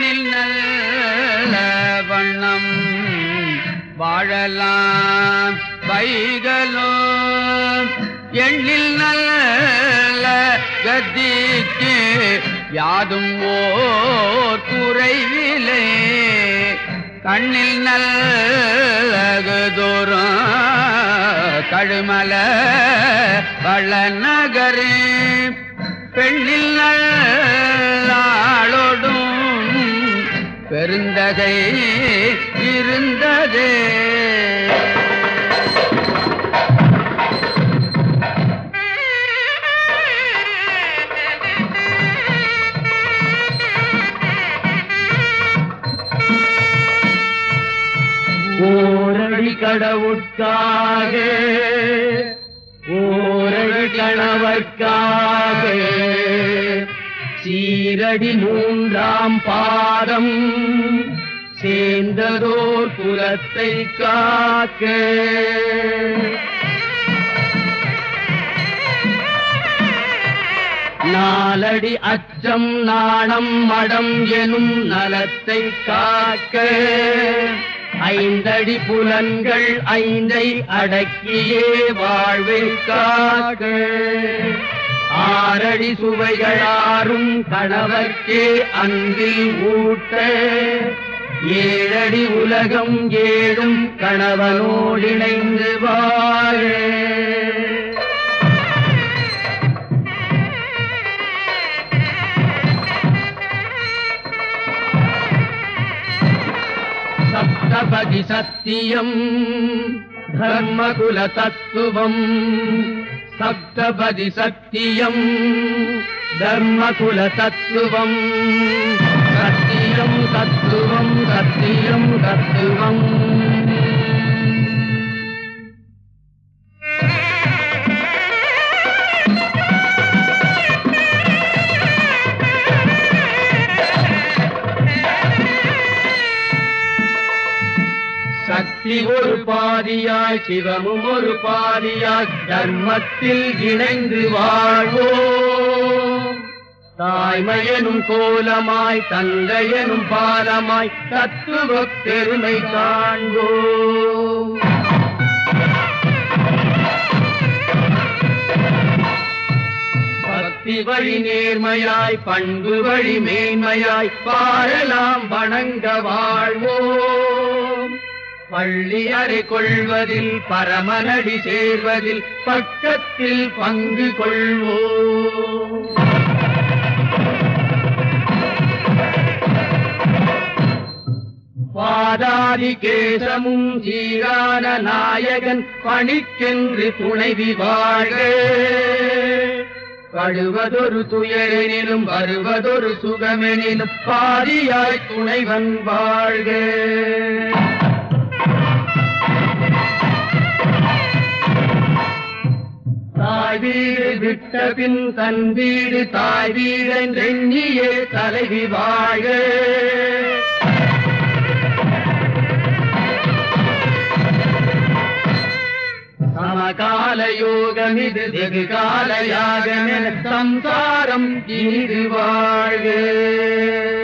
பண்ணில் நல்ல வண்ணம் வாழலாம் வைகளோ எண்ணில் நல்ல கத்திக்கு யாதும் ஓர் குறைவிலே கண்ணில் நல்லகுதோறும் கழுமல வள நகரே பெண்ணில் நல்லாளோடும் பெருந்தகை இருந்ததே ஓரடி கடவுட்காக ஓரடி கணவர்க்காக சீரடி மூன்றாம் பாதம் சேர்ந்ததோர் குலத்தை காக்க நாலடி அச்சம் நாணம் மடம் எனும் நலத்தை காக்க ஐந்தடி புலன்கள் ஐந்தை அடக்கியே வாழ்வை காக்க ஆறடி சுவைகளாரும் கணவர்க்கே அன்பில் ஊட்ட ஏழடி உலகம் ஏழும் கணவனோடிணைந்து வாழ சப்தபதி சத்தியம் தர்மகுல தத்துவம் சப்தபதி சத்தியம் தர்மகுல தத்துவம் சத்தியம் தத்துவம் சத்தியம் தத்துவம் சக்தி ஒரு பாதியாய் சிவமும் ஒரு பாதியாய் தர்மத்தில் இணைந்து வாழ்வோம் தாய்மையனும் கோலமாய் தந்தையனும் பாலமாய் தத்துவ பெருமை காண்போம் பக்தி வழி நேர்மையாய் பண்பு வழி மேன்மையாய் வாழலாம் வணங்க வாழ்வோம் பள்ளி அறை கொள்வதில் பரமனடி சேர்வதில் பக்கத்தில் பங்கு கொள்வோம் பாதாதி கேசமும் சீரான நாயகன் பணிக்கென்று துணைவி வாழ்க கழுவதொரு துயரெனிலும் வருவதொரு சுகமெனிலும் பாதியாய் துணைவன் வாழ்க தாய் வீடு விட்ட பின் தன் வீடு தாய் வீடென்றெண்ணியே தலைவி வாழ்க சமகால யோகமிது வெகு கால யாகமென சம்சாரம் இனிது வாழ்க